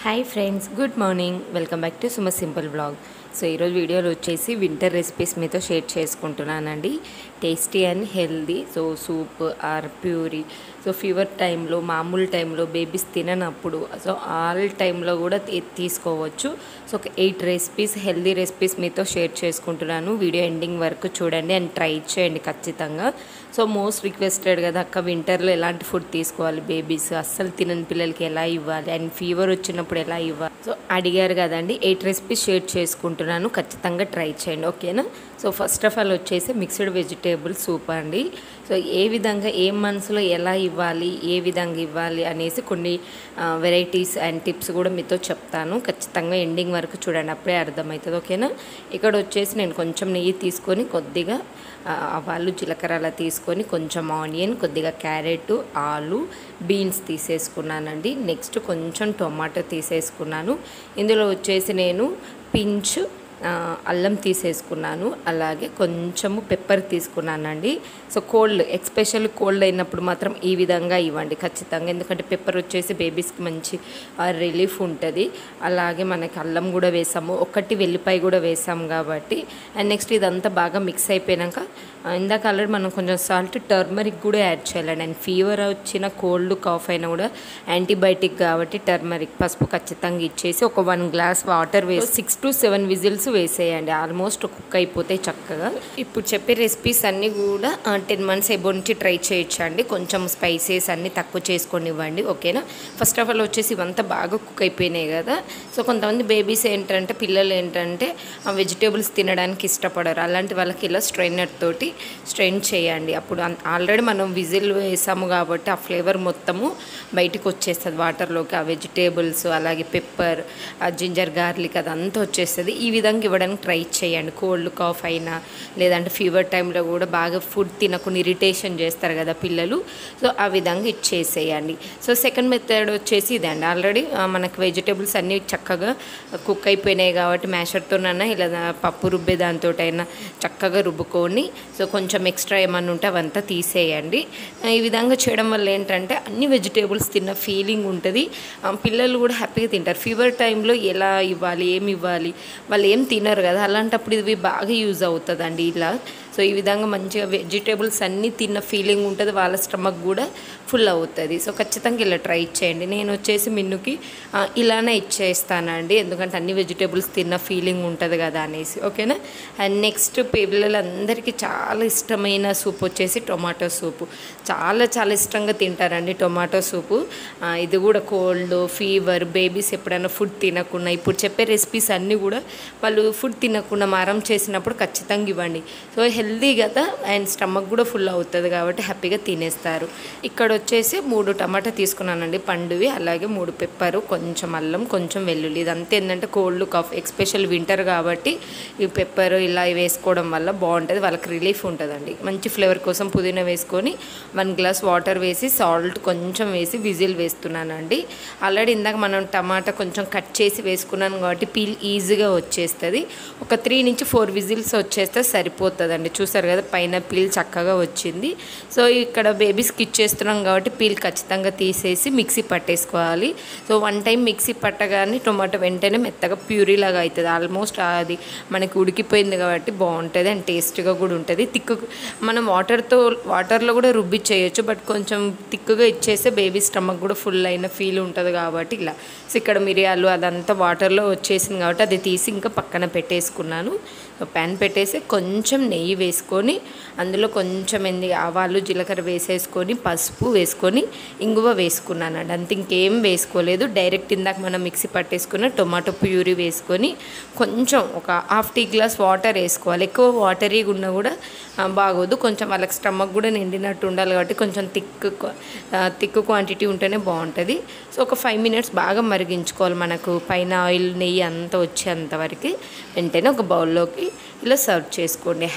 hi friends good morning welcome back to Suma simple blog so ఈరోజు వీడియోలో వచ్చేసి winter recipes మీతో షేర్ చేసుకుంటున్నానండి tasty and healthy so soup or puree so fever టైంలో మామూలు టైంలో బేబీస్ తిననప్పుడు సో ఆల్ టైంలో కూడా తీ- తీసుకోవచ్చు సో ఒక ఎయిట్ రెసిపీస్ హెల్దీ రెసిపీస్ మీతో షేర్ చేసుకుంటున్నాను వీడియో ఎండింగ్ వరకు చూడండి అండ్ ట్రై చేయండి ఖచ్చితంగా సో మోస్ట్ రిక్వెస్టెడ్ కదా అక్క వింటర్లో ఎలాంటి ఫుడ్ తీసుకోవాలి బేబీస్ అస్సలు తినని పిల్లలకి ఎలా ఇవ్వాలి అండ్ ఫీవర్ వచ్చినప్పుడు ఎలా ఇవ్వాలి సో అడిగారు కదండి ఎయిట్ రెసిపీస్ షేర్ చేసుకుంటున్నాను ఖచ్చితంగా ట్రై చేయండి ఓకేనా సో ఫస్ట్ ఆఫ్ ఆల్ వచ్చేసి మిక్స్డ్ వెజిటేబుల్ సూప్ అండి సో ఏ విధంగా ఏ మనసులో ఎలా ఇవ్వాలి ఏ విధంగా ఇవ్వాలి అనేసి కొన్ని వెరైటీస్ అండ్ టిప్స్ కూడా మీతో చెప్తాను ఖచ్చితంగా ఎండింగ్ వరకు చూడండి అప్పుడే అర్థమవుతుంది ఓకేనా ఇక్కడ వచ్చేసి నేను కొంచెం నెయ్యి తీసుకొని కొద్దిగా ఆ, ఆవాలు జీలకర్ర అలా తీసుకొని కొంచెం ఆనియన్ కొద్దిగా క్యారెట్ ఆలు బీన్స్ తీసేసుకున్నానండి నెక్స్ట్ కొంచెం టొమాటో తీసేసుకున్నాను ఇందులో వచ్చేసి నేను పించ్ ఆ, అల్లం తీసేసుకున్నాను అలాగే కొంచెము పెప్పర్ తీసుకున్నానండి సో కోల్డ్ ఎక్స్పెషల్ కోల్డ్ అయినప్పుడు మాత్రం ఈ విధంగా ఇవ్వండి ఖచ్చితంగా ఎందుకంటే పెప్పర్ వచ్చేసి బేబీస్కి మంచి రిలీఫ్ ఉంటుంది అలాగే మనకి అల్లం కూడా వేసాము ఒకటి వెల్లిపాయ కూడా వేసాము కాబట్టి అండ్ నెక్స్ట్ ఇదంతా బాగా మిక్స్ అయిపోయాక ఆ, ఇందాక ఆల్రెడీ మనం కొంచెం సాల్ట్ టర్మరిక్ కూడా యాడ్ చేయాలండి అండ్ ఫీవర్ వచ్చిన కోల్డ్ కాఫ్ అయినా కూడా యాంటీబయాటిక్ కాబట్టి టర్మరిక్ పసుపు ఖచ్చితంగా ఇచ్చేసి ఒక వన్ గ్లాస్ వాటర్ వేసి సిక్స్ టు సెవెన్ విజిల్స్ వేసేయండి ఆల్మోస్ట్ కుక్ అయిపోతాయి చక్కగా ఇప్పుడు చెప్పే రెసిపీస్ అన్నీ కూడా టెన్ మంత్స్ ఎబో నుంచి ట్రై చేయొచ్చు అండి కొంచెం స్పైసెస్ అన్నీ తక్కువ చేసుకొని ఇవ్వండి ఓకేనా ఫస్ట్ ఆఫ్ ఆల్ వచ్చేసి ఇవంతా బాగా కుక్ అయిపోయినాయి కదా సో కొంతమంది బేబీస్ ఏంటంటే పిల్లలు ఏంటంటే వెజిటేబుల్స్ తినడానికి ఇష్టపడరు అలాంటి వాళ్ళకి ఇలా స్ట్రైనర్ తోటి స్ట్రెయిన్ చేయండి అప్పుడు ఆల్రెడీ మనం విజిల్ వేసాము కాబట్టి ఆ ఫ్లేవర్ మొత్తము బయటికి వచ్చేస్తుంది వాటర్లోకి ఆ వెజిటేబుల్స్ అలాగే పెప్పర్ ఆ జింజర్ గార్లిక్ అదంతా వచ్చేస్తుంది ఈ విధంగా ఇవ్వడానికి ట్రై చేయండి కోల్డ్ కాఫ్ అయినా లేదంటే ఫీవర్ టైంలో కూడా బాగా ఫుడ్ తినకుండా ఇరిటేషన్ చేస్తారు కదా పిల్లలు సో ఆ విధంగా ఇచ్చేసేయండి సో సెకండ్ మెథడ్ వచ్చేసి ఇదండి ఆల్రెడీ మనకి వెజిటేబుల్స్ అన్నీ చక్కగా కుక్ అయిపోయినాయి కాబట్టి మ్యాషర్తోనైనా ఇలా పప్పు రుబ్బే దాంతో అయినా చక్కగా రుబ్బుకొని సో కొంచెం ఎక్స్ట్రా ఏమన్నా ఉంటే అవంతా తీసేయండి ఆ, ఈ విధంగా చేయడం వల్ల ఏంటంటే అన్ని వెజిటేబుల్స్ తిన్న ఫీలింగ్ ఉంటుంది ఆ, పిల్లలు కూడా హ్యాపీగా తింటారు ఫీవర్ టైంలో ఎలా ఇవ్వాలి ఏమి ఇవ్వాలి వాళ్ళు ఏం తినరు కదా అలాంటప్పుడు ఇవి బాగా యూజ్ అవుతుందండి ఇలా సో ఈ విధంగా మంచిగా వెజిటేబుల్స్ అన్నీ తిన్న ఫీలింగ్ ఉంటుంది వాళ్ళ స్టమక్ కూడా ఫుల్ అవుతుంది సో ఖచ్చితంగా ఇలా ట్రై చేయండి నేను వచ్చేసి మిన్నుకి ఆ, ఇలానే ఇచ్చేస్తానండి ఎందుకంటే అన్ని వెజిటేబుల్స్ తిన్న ఫీలింగ్ ఉంటుంది కదా అనేసి ఓకేనా అండ్ నెక్స్ట్ పిల్లలందరికీ చాలా ఇష్టమైన సూప్ వచ్చేసి టొమాటో సూపు చాలా చాలా ఇష్టంగా తింటారండి టొమాటో సూపు ఆ, ఇది కూడా కోల్డ్ ఫీవర్ బేబీస్ ఎప్పుడైనా ఫుడ్ తినకుండా ఇప్పుడు చెప్పే రెసిపీస్ అన్నీ కూడా వాళ్ళు ఫుడ్ తినకుండా మారం చేసినప్పుడు ఖచ్చితంగా ఇవ్వండి సో హెల్దీ కదా అండ్ స్టమక్ కూడా ఫుల్ అవుతుంది కాబట్టి హ్యాపీగా తినేస్తారు ఇక్కడ వచ్చేసి మూడు టమాటా తీసుకున్నానండి పండువి అలాగే మూడు పెప్పరు కొంచెం అల్లం కొంచెం వెల్లుల్లి ఇదంతా ఏంటంటే కోల్డ్ కాఫ్ ఎక్స్పెషల్ వింటర్ కాబట్టి ఈ పెప్పర్ ఇలా వేసుకోవడం వల్ల బాగుంటుంది వాళ్ళకి రిలీఫ్ ఉంటుందండి మంచి ఫ్లేవర్ కోసం పుదీనా వేసుకొని వన్ గ్లాస్ వాటర్ వేసి సాల్ట్ కొంచెం వేసి విజిల్ వేస్తున్నానండి ఆల్రెడీ ఇందాక మనం టమాటా కొంచెం కట్ చేసి వేసుకున్నాను కాబట్టి పీల్ ఈజీగా వచ్చేస్తుంది ఒక త్రీ నుంచి ఫోర్ విజిల్స్ వచ్చేస్తే సరిపోతుందండి చూసారు కదా పైన పీల్ చక్కగా వచ్చింది సో ఇక్కడ బేబీస్కి ఇచ్చేస్తున్నాం కాబట్టి పీల్ ఖచ్చితంగా తీసేసి మిక్సీ పట్టేసుకోవాలి సో వన్ టైం మిక్సీ పట్టగానే టొమాటో వెంటనే మెత్తగా ప్యూరీ లాగా అవుతుంది ఆల్మోస్ట్ అది మనకి ఉడికిపోయింది కాబట్టి బాగుంటుంది అండ్ టేస్ట్గా కూడా ఉంటుంది తిక్కు మనం వాటర్తో వాటర్లో కూడా రుబ్బి చేయొచ్చు బట్ కొంచెం తిక్కుగా ఇచ్చేస్తే బేబీ స్టమక్ కూడా ఫుల్ అయిన ఫీల్ ఉంటుంది కాబట్టి ఇలా సో ఇక్కడ మిరియాలు అదంతా వాటర్లో వచ్చేసింది కాబట్టి అది తీసి ఇంకా పక్కన పెట్టేసుకున్నాను ప్యాన్ పెట్టేసి కొంచెం నెయ్యి వేసుకొని అందులో కొంచెం ఎంది ఆవాలు జీలకర్ర వేసేసుకొని పసుపు వేసుకొని ఇంగువ వేసుకున్నాను అండి అంత ఇంకేం వేసుకోలేదు డైరెక్ట్ ఇందాక మనం మిక్సీ పట్టేసుకున్న టొమాటో ప్యూరీ వేసుకొని కొంచెం ఒక హాఫ్ టీ గ్లాస్ వాటర్ వేసుకోవాలి ఎక్కువ వాటరీగా ఉన్నా కూడా ఆ, బాగోదు కొంచెం వాళ్ళకి స్టమక్ కూడా నిండినట్టు ఉండాలి కాబట్టి కొంచెం థిక్ థిక్ క్వాంటిటీ ఉంటేనే బాగుంటుంది సో ఒక ఫైవ్ మినిట్స్ బాగా మరిగించుకోవాలి మనకు పైన ఆయిల్ నెయ్యి అంతా వచ్చేంత వరకు వెంటనే ఒక బౌల్లోకి ఇలా సర్వ్ చేసుకోండి హ్యాపీ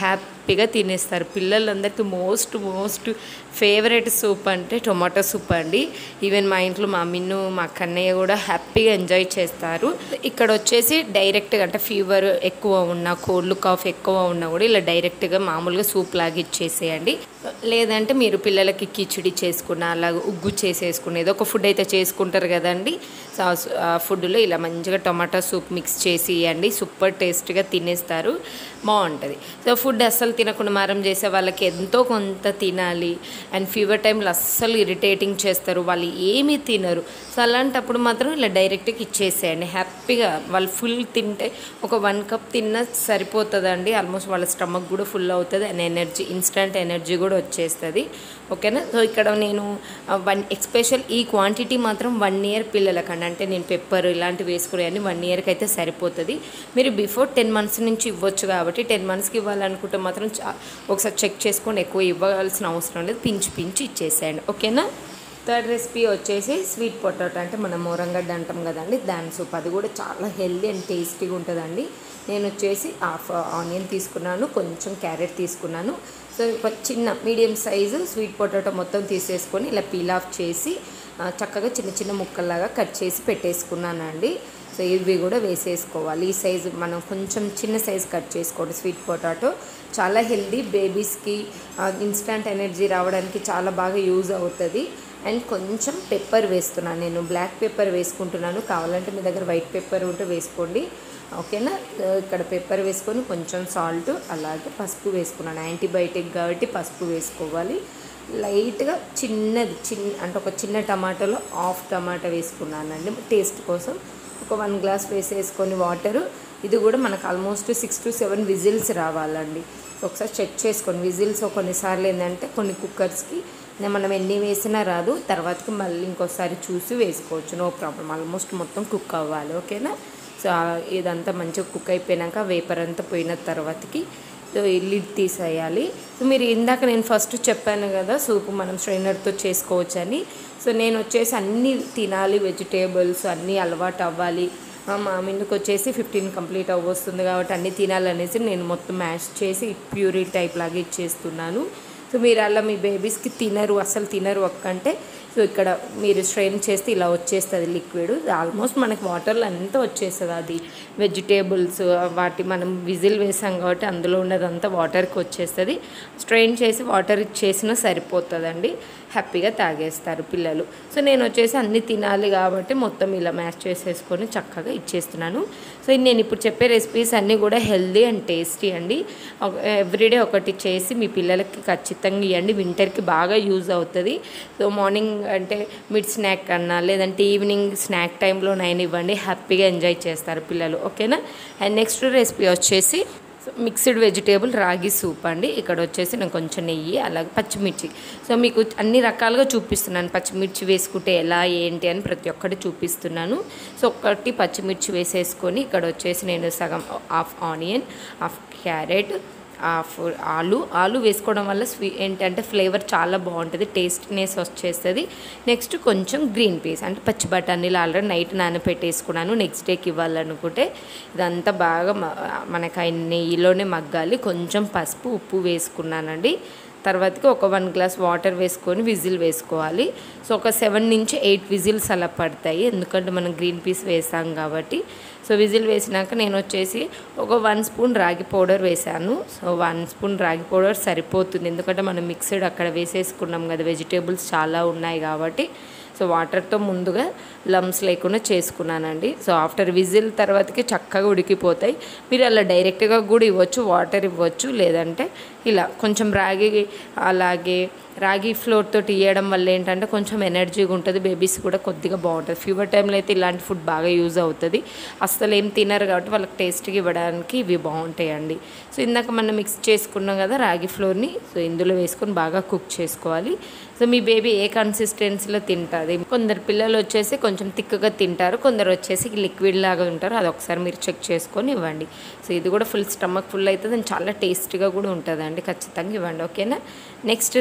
హ్యాపీగా తినేస్తారు పిల్లలందరికీ మోస్ట్ మోస్ట్ ఫేవరెట్ సూప్ అంటే టొమాటో సూప్ అండి ఈవెన్ మా ఇంట్లో మా మిన్ను మా కన్నయ్య కూడా హ్యాపీగా ఎంజాయ్ చేస్తారు ఇక్కడ వచ్చేసి డైరెక్ట్గా అంటే ఫీవర్ ఎక్కువ ఉన్నా కోల్డ్ కాఫ్ ఎక్కువ ఉన్నా కూడా ఇలా డైరెక్ట్గా మామూలుగా సూప్ లాగా ఇచ్చేసేయండి లేదంటే మీరు పిల్లలకి కిచిడి చేసుకున్న అలాగే ఉగ్గు చేసేసుకున్న ఏదో ఒక ఫుడ్ అయితే చేసుకుంటారు కదండి సో ఆ ఫుడ్లో ఇలా మంచిగా టొమాటో సూప్ మిక్స్ చేసి ఇవ్వండి సూపర్ టేస్ట్గా తినేస్తారు బాగుంటుంది సో ఫుడ్ అస్సలు తినకుండా మారం చేసే వాళ్ళకి ఎంతో కొంత తినాలి అండ్ ఫీవర్ టైంలో అస్సలు ఇరిటేటింగ్ చేస్తారు వాళ్ళు ఏమీ తినరు సో అలాంటప్పుడు మాత్రం ఇలా డైరెక్ట్గా ఇచ్చేసేయండి హ్యాపీగా వాళ్ళు ఫుల్ తింటే ఒక వన్ కప్ తిన్నా సరిపోతుందండి ఆల్మోస్ట్ వాళ్ళ స్టమక్ కూడా ఫుల్ అవుతుంది అండ్ ఎనర్జీ ఇన్స్టంట్ ఎనర్జీ కూడా వచ్చేస్తుంది ఓకేనా సో ఇక్కడ నేను వన్ ఎక్స్పెషల్ ఈ క్వాంటిటీ మాత్రం వన్ ఇయర్ పిల్లలకండి అంటే నేను పెప్పర్ ఇలాంటివి వేసుకునేవన్నీ వన్ ఇయర్కి అయితే సరిపోతుంది మీరు బిఫోర్ టెన్ మంత్స్ నుంచి ఇవ్వచ్చు కాబట్టి టెన్ మంత్స్కి ఇవ్వాలనుకుంటే మాత్రం చా- ఒకసారి చెక్ చేసుకొని ఎక్కువ ఇవ్వాల్సిన అవసరం లేదు పించి పించి ఇచ్చేసేయండి ఓకేనా థర్డ్ రెసిపీ వచ్చేసి స్వీట్ పొటాటో అంటే మనం మోరంగడ్డ అంటాం కదండి దాని సూప్ అది కూడా చాలా హెల్దీ అండ్ టేస్టీగా ఉంటుందండి నేను వచ్చేసి హాఫ్ ఆనియన్ తీసుకున్నాను కొంచెం క్యారెట్ తీసుకున్నాను సో ఒక చిన్న మీడియం సైజు స్వీట్ పొటాటో మొత్తం తీసేసుకొని ఇలా పీల్ ఆఫ్ చేసి ఆ, చక్కగా చిన్న చిన్న ముక్కల్లాగా కట్ చేసి పెట్టేసుకున్నానండి సో ఇవి కూడా వేసేసుకోవాలి ఈ సైజు మనం కొంచెం చిన్న సైజు కట్ చేసుకోండి స్వీట్ పొటాటో చాలా హెల్దీ బేబీస్కి ఇన్స్టంట్ ఎనర్జీ రావడానికి చాలా బాగా యూజ్ అవుతుంది అండ్ కొంచెం పెప్పర్ వేస్తున్నాను నేను బ్లాక్ పెప్పర్ వేసుకుంటున్నాను కావాలంటే మీ దగ్గర వైట్ పెప్పర్ ఉంటే వేసుకోండి ఓకేనా ఇక్కడ పెప్పర్ వేసుకొని కొంచెం సాల్ట్ అలాగే పసుపు వేసుకున్నాను యాంటీబయాటిక్ కాబట్టి పసుపు వేసుకోవాలి లైట్గా చిన్నది చిన్న అంటే ఒక చిన్న టమాటాలో హాఫ్ టమాటా వేసుకున్నానండి టేస్ట్ కోసం ఒక వన్ గ్లాస్ వేసేసుకొని వాటరు ఇది కూడా మనకు almost six to seven whistles రావాలండి ఒకసారి చెక్ చేసుకొని విజిల్స్ కొన్నిసార్లు ఏంటంటే కొన్ని కుక్కర్స్కి మనం ఎన్ని వేసినా రాదు తర్వాతకి మళ్ళీ ఇంకోసారి చూసి వేసుకోవచ్చు నో ప్రాబ్లం ఆల్మోస్ట్ మొత్తం కుక్ అవ్వాలి ఓకేనా సో ఆ- ఇదంతా మంచిగా కుక్ అయిపోయినాక వేపర్ అంతా పోయిన తర్వాతకి సో ఈ లిడ్ తీసేయాలి సో మీరు ఇందాక నేను ఫస్ట్ చెప్పాను కదా సూప్ మనం స్ట్రైనర్తో చేసుకోవచ్చని సో నేను వచ్చేసి అన్నీ తినాలి వెజిటేబుల్స్ అన్నీ అలవాటు అవ్వాలి ఆ, మా మిన్నుకు వచ్చేసి ఫిఫ్టీన్ కంప్లీట్ అవ్వస్తుంది కాబట్టి అన్నీ తినాలనేసి నేను మొత్తం మ్యాష్ చేసి ప్యూరీ టైప్ లాగా ఇచ్చేస్తున్నాను సో మీరు అలా మీ బేబీస్కి తినరు అసలు తినరు ఒక్కంటే సో ఇక్కడ మీరు స్ట్రెయిన్ చేస్తే ఇలా వచ్చేస్తుంది లిక్విడ్ ఆల్మోస్ట్ మనకి వాటర్లో అంతా వచ్చేస్తుంది అది వెజిటేబుల్స్ వాటి మనం విజిల్ వేసాం కాబట్టి అందులో ఉన్నదంతా వాటర్కి వచ్చేస్తుంది స్ట్రెయిన్ చేసి వాటర్ ఇచ్చేసినా సరిపోతుందండి హ్యాపీగా తాగేస్తారు పిల్లలు సో నేను వచ్చేసి అన్నీ తినాలి కాబట్టి మొత్తం ఇలా మ్యాష్ చేసేసుకొని చక్కగా ఇచ్చేస్తున్నాను సో నేను ఇప్పుడు చెప్పే రెసిపీస్ అన్నీ కూడా హెల్దీ అండ్ టేస్టీ అండి ఎవ్రీడే ఒకటి చేసి మీ పిల్లలకి ఖచ్చితంగా ఇవ్వండి వింటర్కి బాగా యూజ్ అవుతుంది సో మార్నింగ్ అంటే మిడ్ స్నాక్ అన్నా లేదంటే ఈవినింగ్ స్నాక్ టైంలో నైన్ ఇవ్వండి హ్యాపీగా ఎంజాయ్ చేస్తారు పిల్లలు ఓకేనా అండ్ నెక్స్ట్ రెసిపీ వచ్చేసి so mixed vegetable ragi soup అండి ఇక్కడ వచ్చేసి నేను కొంచెం నెయ్యి అలాగే పచ్చిమిర్చి సో మీకు అన్ని రకాలుగా చూపిస్తున్నాను పచ్చిమిర్చి వేసుకుంటే ఎలా ఏంటి అని ప్రతి ఒక్కటి చూపిస్తున్నాను సో ఒకటి పచ్చిమిర్చి వేసేసుకొని ఇక్కడ వచ్చేసి నేను సగం half onion half carrot half ఆలు ఆలు వేసుకోవడం వల్ల స్వీ ఏంటంటే ఫ్లేవర్ చాలా బాగుంటుంది టేస్ట్నెస్ వచ్చేస్తుంది నెక్స్ట్ కొంచెం గ్రీన్ పీస్ అంటే పచ్చి బఠానీలు ఆల్రెడీ నైట్ నానబెట్టేసుకున్నాను నెక్స్ట్ డేకి ఇవ్వాలనుకుంటే ఇదంతా బాగా మ- మనకు ఆ నెయ్యిలోనే మగ్గాలి కొంచెం పసుపు ఉప్పు వేసుకున్నానండి తర్వాతకి ఒక వన్ గ్లాస్ వాటర్ వేసుకొని విజిల్ వేసుకోవాలి సో ఒక సెవెన్ నుంచి ఎయిట్ విజిల్స్ అలా పడతాయి ఎందుకంటే మనం గ్రీన్ పీస్ వేసాం కాబట్టి సో విజిల్ వేసినాక నేను వచ్చేసి ఒక వన్ స్పూన్ రాగి పౌడర్ వేసాను so one spoon ragi powder సరిపోతుంది ఎందుకంటే మనం మిక్స్డ్ అక్కడ వేసేసుకున్నాం కదా వెజిటేబుల్స్ చాలా ఉన్నాయి కాబట్టి సో వాటర్తో ముందుగా లమ్స్ లేకుండా చేసుకున్నానండి సో ఆఫ్టర్ విజిల్ తర్వాతకి చక్కగా ఉడికిపోతాయి మీరు అలా డైరెక్ట్గా కూడా ఇవ్వచ్చు వాటర్ ఇవ్వచ్చు లేదంటే ఇలా కొంచెం రాగి అలాగే రాగి ఫ్లోర్ తోటి ఇవ్వడం వల్ల ఏంటంటే కొంచెం ఎనర్జీగా ఉంటుంది బేబీస్ కూడా కొద్దిగా బాగుంటుంది ఫీవర్ టైంలో అయితే ఇలాంటి ఫుడ్ బాగా యూజ్ అవుతుంది అస్సలు ఏం తినరు కాబట్టి వాళ్ళకి టేస్ట్గా ఇవ్వడానికి ఇవి బాగుంటాయండి సో ఇందాక మనం మిక్స్ చేసుకున్నాం కదా రాగి ఫ్లోర్ని సో ఇందులో వేసుకొని బాగా కుక్ చేసుకోవాలి సో మీ బేబీ ఏ కన్సిస్టెన్సీలో తింటుంది కొందరు పిల్లలు వచ్చేసి కొంచెం తిక్కుగా తింటారు కొందరు వచ్చేసి లిక్విడ్ లాగా ఉంటారు అది ఒకసారి మీరు చెక్ చేసుకొని ఇవ్వండి సో ఇది కూడా ఫుల్ స్టమక్ ఫుల్ అవుతుంది అండ్ చాలా టేస్టీగా కూడా ఉంటుందండి ఖచ్చితంగా ఇవ్వండి ఓకేనా నెక్స్ట్ రెసిపీ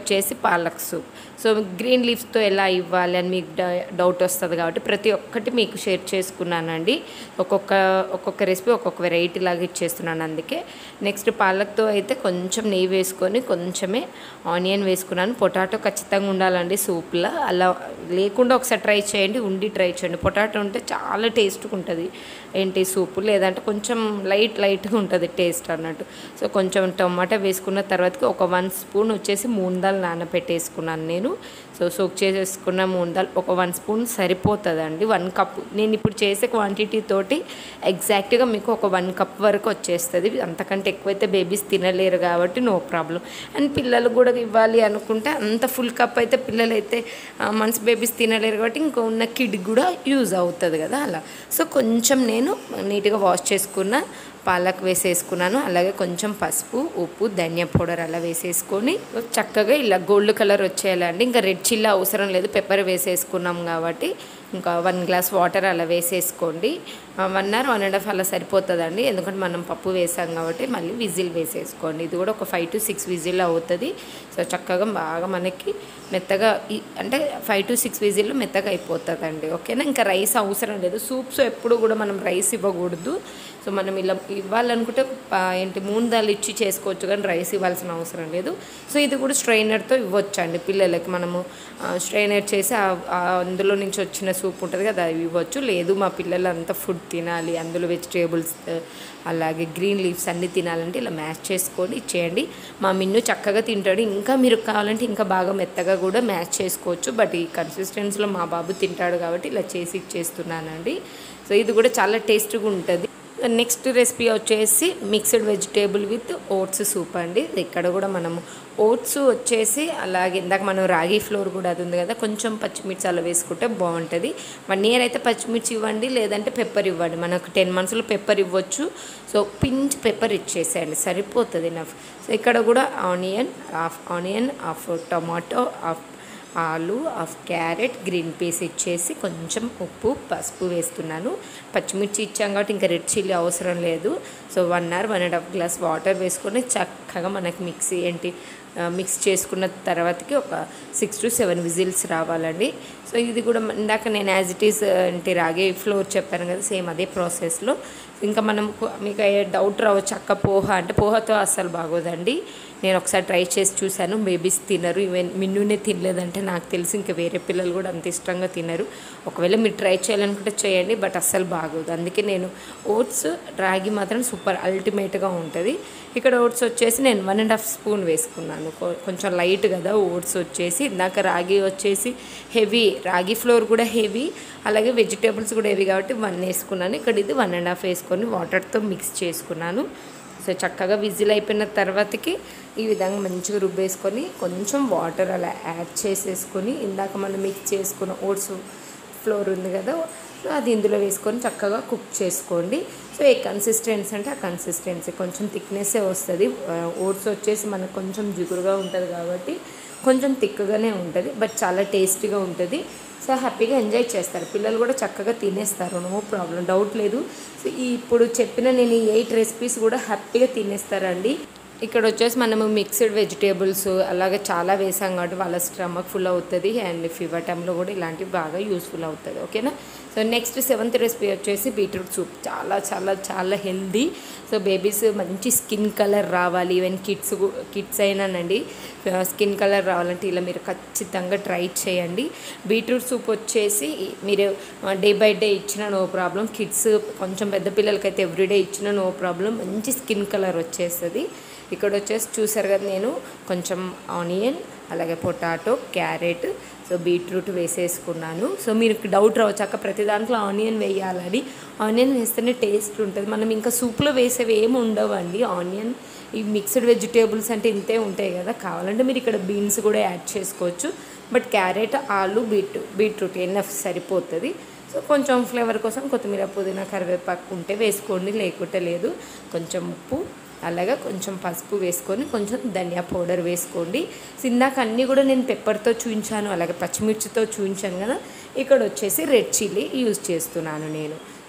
వచ్చేసి పాలక్ సూప్ సో గ్రీన్ లీవ్స్తో ఎలా ఇవ్వాలి అని మీకు డ- డౌట్ వస్తుంది కాబట్టి ప్రతి ఒక్కటి మీకు షేర్ చేసుకున్నానండి ఒక్కొక్క ఒక్కొక్క రెసిపీ ఒక్కొక్క వెరైటీ లాగా ఇచ్చేస్తున్నాను అందుకే నెక్స్ట్ పాలక్తో అయితే కొంచెం నెయ్యి వేసుకొని కొంచెమే ఆనియన్ వేసుకున్నాను పొటాటో ఖచ్చితంగా ఉండాలండి సూప్లో అలా లేకుండా ఒకసారి ట్రై చేయండి ఉండి ట్రై చేయండి పొటాటో ఉంటే చాలా టేస్ట్గా ఉంటుంది ఏంటి సూపు లేదంటే కొంచెం లైట్ లైట్గా ఉంటుంది టేస్ట్ అన్నట్టు సో కొంచెం టమాటా వేసుకున్న తర్వాతకి ఒక వన్ స్పూన్ వచ్చేసి మూందాలు నానబెట్టేసుకున్నాను నేను సో సోక్ చేసేసుకున్న మూందాలు ఒక వన్ స్పూన్ సరిపోతుందండి వన్ కప్ నేను ఇప్పుడు చేసే క్వాంటిటీ తోటి ఎగ్జాక్ట్గా మీకు ఒక వన్ కప్ వరకు వచ్చేస్తుంది అంతకంటే ఎక్కువైతే బేబీస్ తినలేరు కాబట్టి నో ప్రాబ్లం అండ్ పిల్లలు కూడా ఇవ్వాలి అనుకుంటే అంత ఫుల్ కప్ అయితే పిల్లలు అయితే మనసు బేబీస్ తినలేరు కాబట్టి ఇంకో ఉన్న కిడ్ కూడా యూజ్ అవుతుంది కదా అలా సో కొంచెం నేను నీట్గా వాష్ చేసుకున్న పాలక్ వేసేసుకున్నాను అలాగే కొంచెం పసుపు ఉప్పు ధనియా పౌడర్ అలా వేసేసుకొని చక్కగా ఇలా గోల్డ్ కలర్ వచ్చేయాలండి ఇంకా రెడ్ చిల్లీ అవసరం లేదు పెప్పర్ వేసేసుకున్నాం కాబట్టి ఇంకా వన్ గ్లాస్ వాటర్ అలా వేసేసుకోండి one hour one and half అలా సరిపోతుందండి ఎందుకంటే మనం పప్పు వేసాం కాబట్టి మళ్ళీ విజిల్ వేసేసుకోండి ఇది కూడా ఒక ఫైవ్ టు సిక్స్ విజిల్ అవుతుంది సో చక్కగా బాగా మనకి మెత్తగా ఈ- అంటే ఫైవ్ టు సిక్స్ విజిల్లో మెత్తగా అయిపోతుందండి ఓకేనా ఇంకా రైస్ అవసరం లేదు సూప్స్ ఎప్పుడు కూడా మనం రైస్ ఇవ్వకూడదు సో మనం ఇలా ఇవ్వాలనుకుంటే ప- ఏంటి మూడు దాళ్ళు ఇచ్చి చేసుకోవచ్చు కానీ రైస్ ఇవ్వాల్సిన అవసరం లేదు సో ఇది కూడా స్ట్రైనర్తో ఇవ్వచ్చు అండి పిల్లలకి మనము స్ట్రైనర్ చేసి ఆ- ఆ అందులో నుంచి వచ్చిన సూప్ ఉంటుంది కదా అవి ఇవ్వచ్చు లేదు మా పిల్లలు అంతా ఫుడ్ తినాలి అందులో వెజిటేబుల్స్ అలాగే గ్రీన్ లీవ్స్ అన్నీ తినాలంటే ఇలా మ్యాష్ చేసుకొని ఇచ్చేయండి మా మిన్ను చక్కగా తింటాడు ఇంకా మీరు కావాలంటే ఇంకా బాగా మెత్తగా కూడా మ్యాష్ చేసుకోవచ్చు బట్ ఈ కన్సిస్టెన్సీలో మా బాబు తింటాడు కాబట్టి ఇలా చేసి ఇచ్చేస్తున్నానండి సో ఇది కూడా చాలా టేస్ట్గా ఉంటుంది నెక్స్ట్ రెసిపీ వచ్చేసి mixed vegetable with oats soup అండి ఇక్కడ కూడా మనము ఓట్స్ వచ్చేసి అలాగే ఇందాక మనం రాగి ఫ్లోర్ కూడా అది ఉంది కదా కొంచెం పచ్చిమిర్చి అలా వేసుకుంటే బాగుంటుంది వన్ ఇయర్ అయితే పచ్చిమిర్చి ఇవ్వండి లేదంటే పెప్పర్ ఇవ్వండి మనకు టెన్ మంత్స్లో పెప్పర్ ఇవ్వచ్చు సో పించ్ పెప్పర్ ఇచ్చేసేయండి సరిపోతుంది నఫ్ సో ఇక్కడ కూడా onion half onion half tomato half ఆలు హాఫ్ క్యారెట్ గ్రీన్ పీస్ ఇచ్చేసి కొంచెం ఉప్పు పసుపు వేస్తున్నాను పచ్చిమిర్చి ఇచ్చాం కాబట్టి ఇంకా రెడ్ చిల్లీ అవసరం లేదు so one hour one and half glass water వేసుకొని చక్కగా మనకి మిక్సీ ఏంటి ఆ, మిక్స్ చేసుకున్న తర్వాతకి ఒక సిక్స్ టు సెవెన్ విజిల్స్ రావాలండి సో ఇది కూడా ఇందాక నేను యాజ్ ఇట్ ఈస్ అంటే రాగే ఫ్లోర్ చెప్పాను కదా సేమ్ అదే ప్రాసెస్లో ఇంకా మనం కు- మీకు డౌట్ రావచ్చు అక్క పోహ అంటే పోహతో అస్సలు బాగోదండి నేను ఒకసారి ట్రై చేసి చూశాను బేబీస్ తినరు ఈవెన్ మిన్నునే తినలేదంటే నాకు తెలిసి ఇంకా వేరే పిల్లలు కూడా అంత ఇష్టంగా తినరు ఒకవేళ మీరు ట్రై చేయాలనుకుంటే చేయండి బట్ అస్సలు బాగోదు అందుకే నేను ఓట్స్ రాగి మాత్రం సూపర్ అల్టిమేట్గా ఉంటుంది ఇక్కడ ఓట్స్ వచ్చేసి నేను వన్ అండ్ హాఫ్ స్పూన్ వేసుకున్నాను కొ- కొంచెం లైట్ కదా ఓట్స్ వచ్చేసి ఇందాక రాగి వచ్చేసి హెవీ రాగి ఫ్లోర్ కూడా హెవీ అలాగే వెజిటేబుల్స్ కూడా హెవీ కాబట్టి వన్ వేసుకున్నాను ఇక్కడ ఇది వన్ అండ్ హాఫ్ వేసుకొని వాటర్తో మిక్స్ చేసుకున్నాను సో చక్కగా విజిల్ అయిపోయిన తర్వాతకి ఈ విధంగా మంచిగా రుబ్బేసుకొని కొంచెం వాటర్ అలా యాడ్ చేసేసుకొని ఇందాక మనం మిక్స్ చేసుకున్న ఓట్స్ ఫ్లోర్ ఉంది కదా సో అది ఇందులో వేసుకొని చక్కగా కుక్ చేసుకోండి సో ఏ కన్సిస్టెన్సీ అంటే ఆ కన్సిస్టెన్సీ కొంచెం థిక్నెస్సే వస్తుంది ఓట్స్ వచ్చేసి మనకు కొంచెం జిగురుగా ఉంటుంది కాబట్టి కొంచెం థిక్గానే ఉంటుంది బట్ చాలా టేస్టీగా ఉంటుంది సో హ్యాపీగా ఎంజాయ్ చేస్తారు పిల్లలు కూడా చక్కగా తినేస్తారు నో ప్రాబ్లం డౌట్ లేదు సో ఈ ఇప్పుడు చెప్పిన నేను ఈ ఎయిట్ రెసిపీస్ కూడా హ్యాపీగా తినేస్తారండి ఇక్కడ వచ్చేసి మనము మిక్స్డ్ వెజిటేబుల్స్ అలాగే చాలా వేసాం కాబట్టి వాళ్ళ స్టమక్ ఫుల్ అవుతుంది అండ్ ఫీవర్ టైంలో కూడా ఇలాంటివి బాగా యూస్ఫుల్ అవుతుంది ఓకేనా సో నెక్స్ట్ సెవెంత్ రెసిపీ వచ్చేసి బీట్రూట్ సూప్ చాలా చాలా చాలా హెల్దీ సో బేబీస్ మంచి స్కిన్ కలర్ రావాలి ఈవెన్ కిడ్స్ కిడ్స్ అయినానండి స్కిన్ కలర్ రావాలంటే ఇలా మీరు ఖచ్చితంగా ట్రై చేయండి బీట్రూట్ సూప్ వచ్చేసి మీరు డే బై డే ఇచ్చిన నో ప్రాబ్లం కిడ్స్ కొంచెం పెద్ద పిల్లలకైతే ఎవ్రీడే ఇచ్చిన నో ప్రాబ్లం మంచి స్కిన్ కలర్ వచ్చేస్తుంది ఇక్కడ వచ్చేసి చూసారు కదా నేను కొంచెం ఆనియన్ అలాగే పొటాటో క్యారెట్ సో బీట్రూట్ వేసేసుకున్నాను సో మీరు డౌట్ రావచ్చు అక్క ప్రతి దాంట్లో ఆనియన్ వేయాలని ఆనియన్ వేస్తేనే టేస్ట్ ఉంటుంది మనం ఇంకా సూప్లో వేసేవి ఏమి ఉండవండి ఆనియన్ ఈ మిక్స్డ్ వెజిటేబుల్స్ అంటే ఇంతే ఉంటాయి కదా కావాలంటే మీరు ఇక్కడ బీన్స్ కూడా యాడ్ చేసుకోవచ్చు బట్ క్యారెట్ ఆలు బీట్ బీట్రూట్ ఎన్నఫ్ సరిపోతుంది సో కొంచెం ఫ్లేవర్ కోసం కొత్తిమీర పుదీనా కరివేపాకు ఉంటే వేసుకోండి లేకుంటే లేదు కొంచెం ఉప్పు అలాగే కొంచెం పసుపు వేసుకొని కొంచెం ధనియా పౌడర్ వేసుకోండి సో ఇందాక అన్నీ కూడా నేను పెప్పర్తో చూపించాను అలాగే పచ్చిమిర్చితో చూపించాను కదా ఇక్కడ వచ్చేసి రెడ్ చిల్లీ యూజ్ చేస్తున్నాను నేను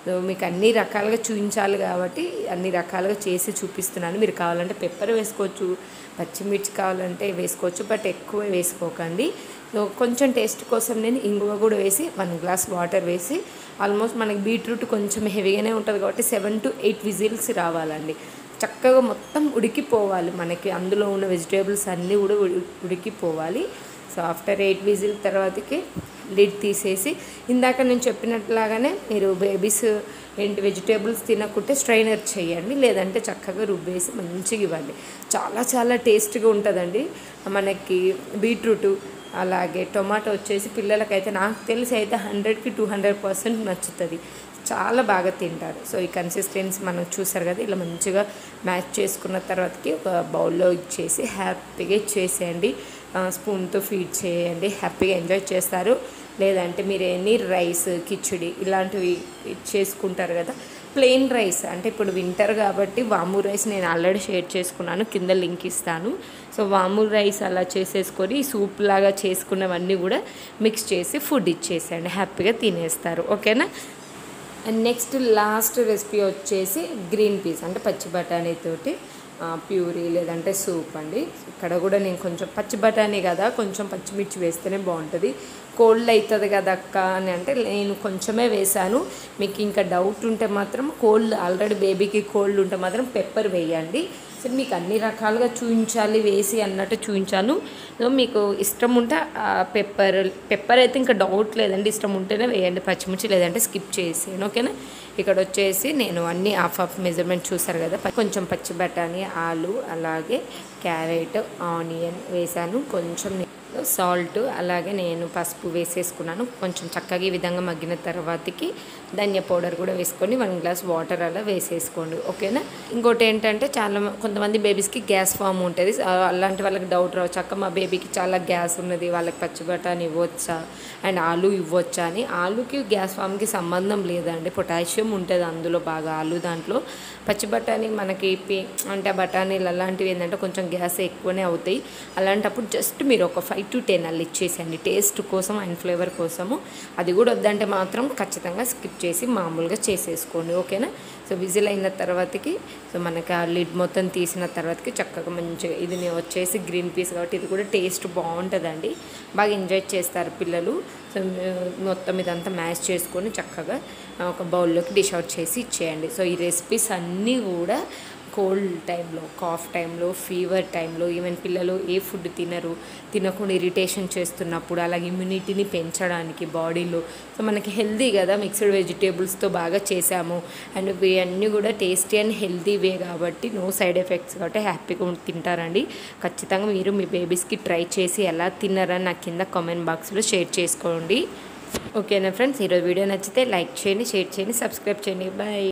సో మీకు అన్ని రకాలుగా చూపించాలి కాబట్టి అన్ని రకాలుగా చేసి చూపిస్తున్నాను మీరు కావాలంటే పెప్పర్ వేసుకోవచ్చు పచ్చిమిర్చి కావాలంటే వేసుకోవచ్చు బట్ ఎక్కువ వేసుకోకండి సో కొంచెం టేస్ట్ కోసం నేను ఇంగువ కూడా వేసి వన్ గ్లాస్ వాటర్ వేసి ఆల్మోస్ట్ మనకి బీట్రూట్ కొంచెం హెవీగానే ఉంటుంది కాబట్టి సెవెన్ టు ఎయిట్ విజిల్స్ రావాలండి చక్కగా మొత్తం ఉడికిపోవాలి మనకి అందులో ఉన్న వెజిటేబుల్స్ అన్నీ కూడా ఉడి- ఉడికిపోవాలి సో ఆఫ్టర్ ఎయిట్ విజిల్ తర్వాతకి లిడ్ తీసేసి ఇందాక నేను చెప్పినట్లాగానే మీరు బేబీస్ ఏంటి వెజిటేబుల్స్ తినకుంటే స్ట్రైనర్ చేయండి లేదంటే చక్కగా రుబ్బేసి మంచిగా ఇవ్వండి చాలా చాలా టేస్ట్గా ఉంటుందండి మనకి బీట్రూట్ అలాగే టొమాటో వచ్చేసి పిల్లలకైతే నాకు తెలిసి అయితే హండ్రెడ్కి టూ హండ్రెడ్ పర్సెంట్ నచ్చుతుంది చాలా బాగా తింటారు సో ఈ కన్సిస్టెన్సీ మనం చూసారు కదా ఇలా మంచిగా మ్యాచ్ చేసుకున్న తర్వాతకి ఒక బౌల్లో ఇచ్చేసి హ్యాపీగా ఇచ్చేసేయండి స్పూన్తో ఫీడ్ చేయండి హ్యాపీగా ఎంజాయ్ చేస్తారు లేదంటే మీరు ఎన్ని రైస్ కిచిడి ఇలాంటివి చేసుకుంటారు కదా ప్లెయిన్ రైస్ అంటే ఇప్పుడు వింటర్ కాబట్టి వాము రైస్ నేను ఆల్రెడీ షేర్ చేసుకున్నాను కింద లింక్ ఇస్తాను సో వాము రైస్ అలా చేసేసుకొని సూప్ లాగా చేసుకున్నవన్నీ కూడా మిక్స్ చేసి ఫుడ్ ఇచ్చేసేయండి హ్యాపీగా తినేస్తారు ఓకేనా అండ్ నెక్స్ట్ లాస్ట్ రెసిపీ వచ్చేసి గ్రీన్ పీస్ అంటే పచ్చి బఠానీతోటి ఆ, ప్యూరీ లేదంటే సూప్ అండి ఇక్కడ కూడా నేను కొంచెం పచ్చి బఠానీ కదా కొంచెం పచ్చిమిర్చి వేస్తేనే బాగుంటుంది కోల్డ్ అవుతుంది కదా అక్క అని అంటే నేను కొంచెమే వేశాను మీకు ఇంకా డౌట్ ఉంటే మాత్రం కోల్డ్ ఆల్రెడీ బేబీకి కోల్డ్ ఉంటే మాత్రం పెప్పర్ వేయండి సో మీకు అన్ని రకాలుగా చూపించాలి వేసి అన్నట్టు చూపించాను సో మీకు ఇష్టం ఉంటే పెప్పర్ పెప్పర్ అయితే ఇంకా డౌట్ లేదండి ఇష్టం ఉంటేనే వేయండి పచ్చిమిర్చి లేదంటే స్కిప్ చేసేయండి ఓకేనా ఇక్కడ వచ్చేసి నేను అన్ని హాఫ్ హాఫ్ మెజర్మెంట్ చూసారు కదా ప- కొంచెం పచ్చి బఠానీ ఆలు అలాగే క్యారెట్ ఆనియన్ వేసాను కొంచెం సాల్ట్ అలాగే నేను పసుపు వేసేసుకున్నాను కొంచెం చక్కగా ఈ విధంగా మగ్గిన తర్వాతకి ధనియా పౌడర్ కూడా వేసుకొని వన్ గ్లాస్ వాటర్ అలా వేసేసుకోండి ఓకేనా ఇంకోటి ఏంటంటే చాలా మ- కొంతమంది బేబీస్కి గ్యాస్ ఫామ్ ఉంటుంది ఆ, అలాంటి వాళ్ళకి డౌట్ రావచ్చు అక్క మా బేబీకి చాలా గ్యాస్ ఉన్నది వాళ్ళకి పచ్చి బఠానీ ఇవ్వచ్చా అండ్ ఆలు ఇవ్వచ్చా అని ఆలుకి గ్యాస్ ఫామ్కి సంబంధం లేదండి పొటాషియం ఉంటుంది అందులో బాగా ఆలు దాంట్లో పచ్చి బఠానీ మనకి పి- అంటే బఠానీలు అలాంటివి ఏంటంటే కొంచెం గ్యాస్ ఎక్కువనే అవుతాయి అలాంటప్పుడు జస్ట్ మీరు ఒక ఫైవ్ టు టెన్ అల్లు ఇచ్చేసేయండి టేస్ట్ కోసం అండ్ ఫ్లేవర్ కోసము అది కూడా వద్దంటే మాత్రం ఖచ్చితంగా స్కిప్ చేసి మామూలుగా చేసేసుకోండి ఓకేనా సో విజిల్ అయిన తర్వాతకి సో మనకి ఆ లిడ్ మొత్తం తీసిన తర్వాతకి చక్కగా మంచిగా ఇది నేను వచ్చేసి గ్రీన్ పీస్ కాబట్టి ఇది కూడా టేస్ట్ బాగుంటుందండి బాగా ఎంజాయ్ చేస్తారు పిల్లలు సో మొత్తం ఇదంతా మ్యాష్ చేసుకొని చక్కగా ఒక బౌల్లోకి డిష్ అవుట్ చేసి ఇచ్చేయండి సో ఈ రెసిపీస్ అన్నీ కూడా కోల్డ్ టైంలో కాఫ్ టైంలో ఫీవర్ టైంలో ఈవెన్ పిల్లలు ఏ ఫుడ్ తినరు తినకుండా ఇరిటేషన్ చేస్తున్నప్పుడు అలాగే ఇమ్యూనిటీని పెంచడానికి బాడీలో సో మనకి హెల్దీ కదా మిక్స్డ్ వెజిటేబుల్స్తో బాగా చేసాము అండ్ ఇవన్నీ కూడా టేస్టీ అండ్ హెల్దీ వే కాబట్టి నో సైడ్ ఎఫెక్ట్స్ కాబట్టి హ్యాపీగా ఉం- తింటారండి ఖచ్చితంగా మీరు మీ బేబీస్కి ట్రై చేసి ఎలా తిన్నారని నాకు కింద కామెంట్ బాక్స్లో షేర్ చేసుకోండి ఓకేనా ఫ్రెండ్స్ ఈరోజు వీడియో నచ్చితే లైక్ చేయండి షేర్ చేయండి సబ్స్క్రైబ్ చేయండి బాయ్